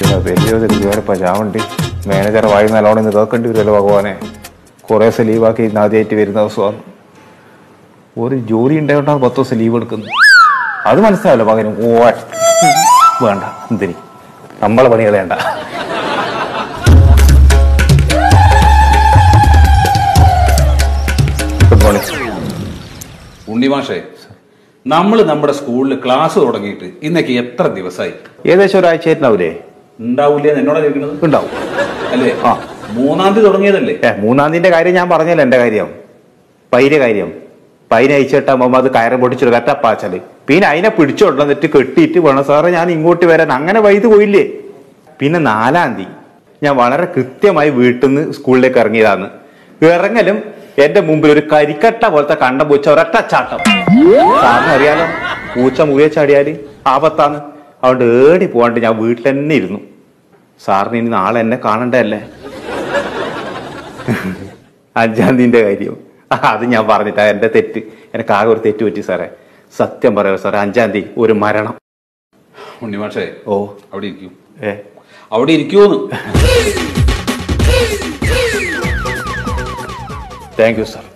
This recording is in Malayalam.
വലിയ ഇതുവരെ പജാവുണ്ട് മാനേജർ വായി നല്ലോണം ഇന്ന് കേൾക്കേണ്ടി വരുമല്ലോ ഭഗവാനെ കുറേ ദിവസം ലീവാക്കി ഇന്ന് ആദ്യമായിട്ട് വരുന്ന ദിവസമാണ് ഒരു ജോലി ഉണ്ടായിട്ടാണ് പത്ത് ദിവസം ലീവ് എടുക്കുന്നത് അത് മനസ്സിലാവില്ല പകരം ഓ വേണ്ട എന്തിനി നമ്മളെ പണി കളയണ്ട ഗുഡ് മോർണിംഗ് ഉണ്ണിമാഷേ നമ്മൾ നമ്മുടെ സ്കൂളിൽ ക്ലാസ് തുടങ്ങിയിട്ട് ഇന്നൊക്കെ എത്ര ദിവസമായി ഏകദേശം ഒരാഴ്ച ആയിട്ടുണ്ടാവൂലേ ഉണ്ടാവില്ലേ എന്നോടാ ചോദിക്കുന്നത് ഉണ്ടാവും അല്ലേ ആ. മൂന്നാം തീയതി തുടങ്ങിയതല്ലേ ഏ മൂന്നാം തീയതിന്റെ കാര്യം ഞാൻ പറഞ്ഞല്ലോ എന്റെ കാര്യം പൈര കാര്യം പൈന അയച്ചിട്ടാകുമ്പോ അത് കയറ് പൊട്ടിച്ചൊരു കറ്റപ്പാച്ചല് പിന്നെ അതിനെ പിടിച്ചോണ്ടിട്ട് കെട്ടിയിട്ട് വേണം സാറേ ഞാൻ ഇങ്ങോട്ട് വരാൻ അങ്ങനെ വൈത് പോയില്ലേ പിന്നെ നാലാം തീയതി ഞാൻ വളരെ കൃത്യമായി വീട്ടിൽ നിന്ന് സ്കൂളിലേക്ക് ഇറങ്ങിയതാണ് ഇറങ്ങലും എന്റെ മുമ്പിൽ ഒരു കരിക്കട്ട പോലത്തെ കണ്ടം പൂച്ച ഒരൊറ്റ ചാട്ടം സാറിന് അറിയാലോ പൂച്ച മുറിയെ ചാടിയാല് ആപത്താണ് അതുകൊണ്ട് ഏടി പോകാണ്ട് ഞാൻ വീട്ടിൽ തന്നെ ഇരുന്നു സാറിന് ഇനി നാളെ എന്നെ കാണണ്ടല്ലേ അഞ്ചാം തീയതിന്റെ കാര്യം ആ, അത് ഞാൻ പറഞ്ഞിട്ടാ എന്റെ തെറ്റ് എനിക്ക് ആകെ ഒരു തെറ്റ് പറ്റി സാറേ സത്യം പറയാം സാറേ അഞ്ചാം തീയതി ഒരു മരണം ഉണ്ണിമാഷേ ഓ അവിടെ ഇരിക്കൂ ഏ അവിടെ ഇരിക്കൂന്ന് താങ്ക് യു സാർ